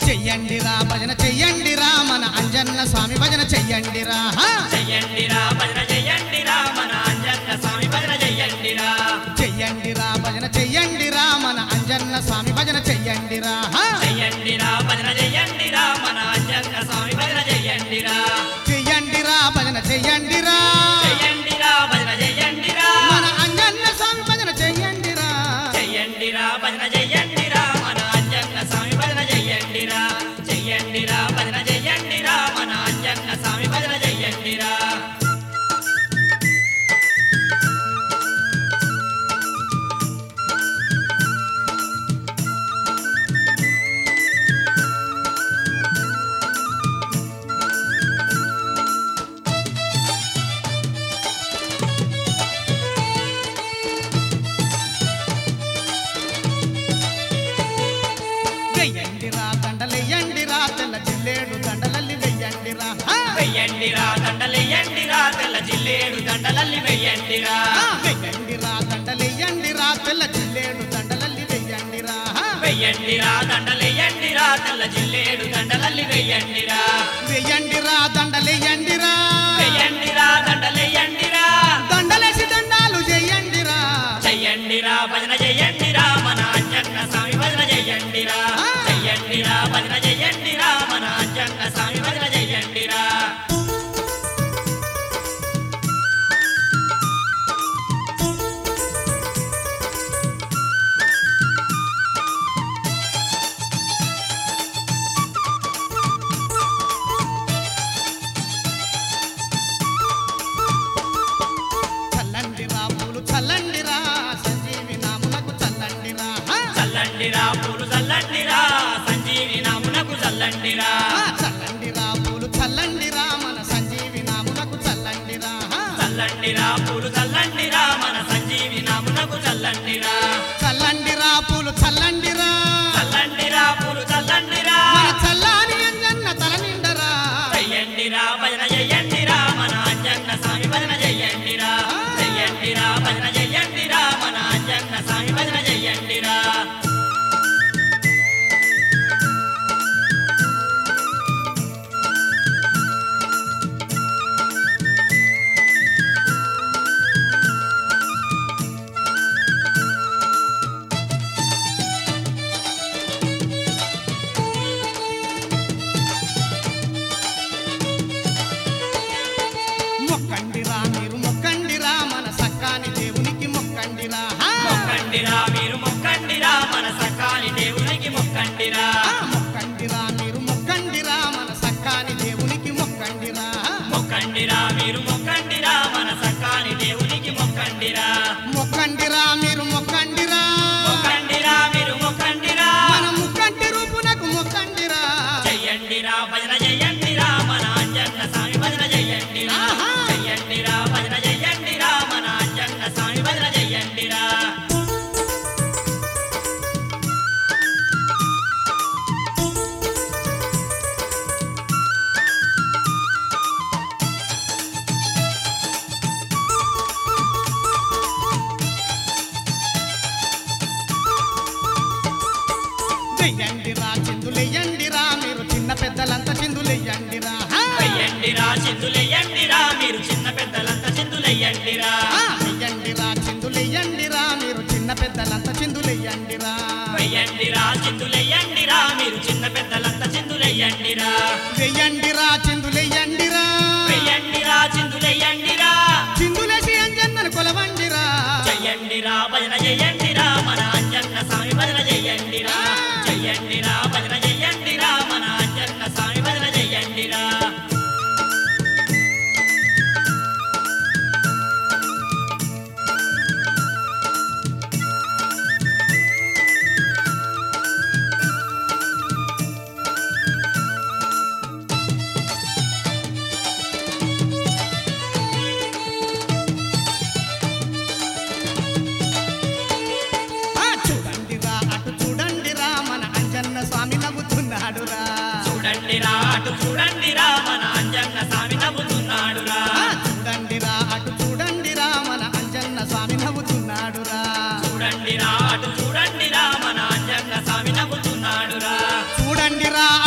చెయ్యండిరా భజన చెయ్యండిరా మన అంజన్న స్వామి భజన చెయ్యండిరా హా! చెయ్యండిరా భజన చెయ్యండిరా మన అంజన్న స్వామి భజన చెయ్యండిరా చెయ్యండిరా భజన చెయ్యండిరా మన అంజన్న స్వామి భజన చెయ్యండిరా హా! చెయ్యండిరా భజన చెయ్యండిరా మన అంజన్న స్వామి భజన చెయ్యండిరా చెయ్యండిరా భజన చెయ్యండిరా చెయ్యండిరా భజన చెయ్యండిరా మన అంజన్న స్వామి భజన చెయ్యండిరా చెయ్యండిరా భజన చెయ్యండిరా మన అంజన్న స్వామి భజన చెయ్యండిరా చెయ్యండిరా భజన చెయ్యండిరా మన అంజన్న స్వామి భజన చెయ్యండిరా వెయ్యండిరా దండలెయ్యండిరా తెల్ల జిల్లేడు దండలల్లి వెయ్యండిరా హా! వెయ్యండిరా దండలెయ్యండిరా తెల్ల జిల్లేడు దండలల్లి వెయ్యండిరా ఆ! వెయ్యండిరా దండలెయ్యండిరా తెల్ల జిల్లేడు దండలల్లి వెయ్యండిరా హా! వెయ్యండిరా దండలెయ్యండిరా తెల్ల జిల్లేడు దండలల్లి వెయ్యండిరా వెయ్యండిరా దండలెయ్యండిరా వెయ్యండిరా దండలెయ్యండిరా దండలేసి దండాలు చెయ్యండిరా చెయ్యండిరా భజన చెయ్యండిరా మన అంజన్న స్వామి భజన చెయ్యండిరా ఆ! చెయ్యండిరా భజన చెయ్యండిరా మన అంజన్న స్వామి భజన చెయ్యండిరా చల్లండిరా పూలు చల్లండిరా సంజీవి నామునకు చల్లండిరా హా! చల్లండిరా పూలు చల్లండిరా సంజీవి నామునకు చల్లండిరా ఆ! చల్లండిరా పూలు చల్లండిరా మన సంజీవి నామునకు చల్లండిరా హా! చల్లండిరా పూలు చల్లండిరా మన సంజీవి నామునకు చల్లండిరా చల్లండిరా పూలు చల్లండిరా చల్లండిరా పూలు చల్లండిరా మన చల్లాని అంజన్న తల నిండరా చెయ్యండిరా భజన చెయ్యండిరా మన అంజన్న స్వామి భజన చెయ్యండిరా చెయ్యండిరా భజన చెయ్యండిరా మన అంజన్న స్వామి భజన చెయ్యండిరా మొక్కండిరా మీరు మొక్కండిరా మన సక్కాని దేవునికి మొక్కండిరా హా! మొక్కండిరా మీరు మొక్కండిరా మన సకాలి దేవునికి మొక్కండిరా ఆ! మొక్కండిరా మీరు మొక్కండిరా మన సక్కాని దేవునికి మొక్కండిరా హా! మొక్కండిరా మీరు మొక్కండిరా మన సకాలి దేవునికి మొక్కండిరా మొక్కండిరా మీరు మొక్కండిరా మొక్కండిరా మీరు మొక్కండిరా మన ముక్కంటి రూపునకు మొక్కండిరా చెయ్యండిరా భజన చెయ్యండిరా మన అంజన్న స్వామి భజన చెయ్యండిరా ఆహా! చెయ్యండిరా భజన చెయ్యండిరా మన అంజన్న స్వామి భజన చెయ్యండిరా వెయ్యండిరా చిందులెయ్యండిరా మీరు చిన్న పెద్దలంతా చిందులెయ్యండిరా హా! వెయ్యండిరా చిందులెయ్యండిరా మీరు చిన్న పెద్దలంతా చిందులెయ్యండిరా ఆ! వెయ్యండిరా చిందులెయ్యండిరా మీరు చిన్న పెద్దలంతా చిందులెయ్యండిరా వెయ్యండిరా చిందులెయ్యండిరా మీరు చిన్న పెద్దలంతా చిందులెయ్యండిరా వెయ్యండిరా చిందులెయ్యండిరా వెయ్యండిరా చిందులెయ్యండిరా చిందులేసి అంజన్నను కొలవండిరా చెయ్యండిరా భజన చెయ్యండిరా మన అంజన్న స్వామి భజన చెయ్యండిరా చెయ్యండిరా భజన చెయ్యండిరా మన అంజన్న స్వామి భజన చెయ్యండిరా ఆ! చూడండిరా అటు చూడండిరా మన అంజన్న స్వామి నవ్వుతున్నాడురా చూడండిరా అటు చూడండిరా మన అంజన్న స్వామి నవ్వుతున్నాడురా ఆ! చూడండిరా అటు చూడండిరా మన అంజన్న స్వామి నవ్వుతున్నాడురా చూడండిరా అటు చూడండిరా మన అంజన్న స్వామి నవ్వుతున్నాడురా చూడండిరా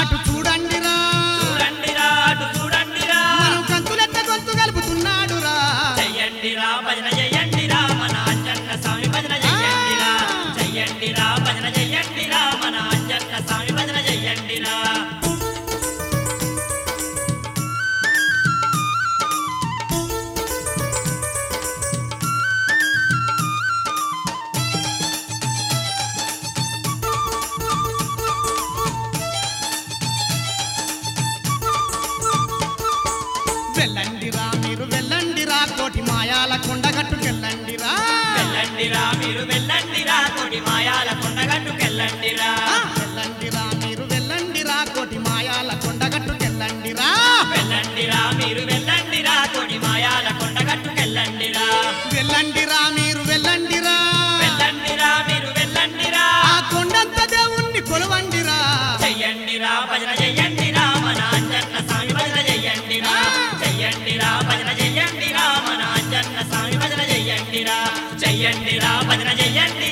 వెళ్ళండిరా మీరు వెళ్ళండిరా వెళ్ళండిరా మీరు వెళ్ళండిరా ఆ కొండంత దేవుణ్ణి కొలవండిరా చెయ్యండిరా భజన చెయ్యండిరా మన అంజన్న స్వామి భజన చెయ్యండిరా చెయ్యండిరా భజన చెయ్యండిరా మన అంజన్న స్వామి భజన చెయ్యండిరా చెయ్యండిరా భజన చెయ్యండిరా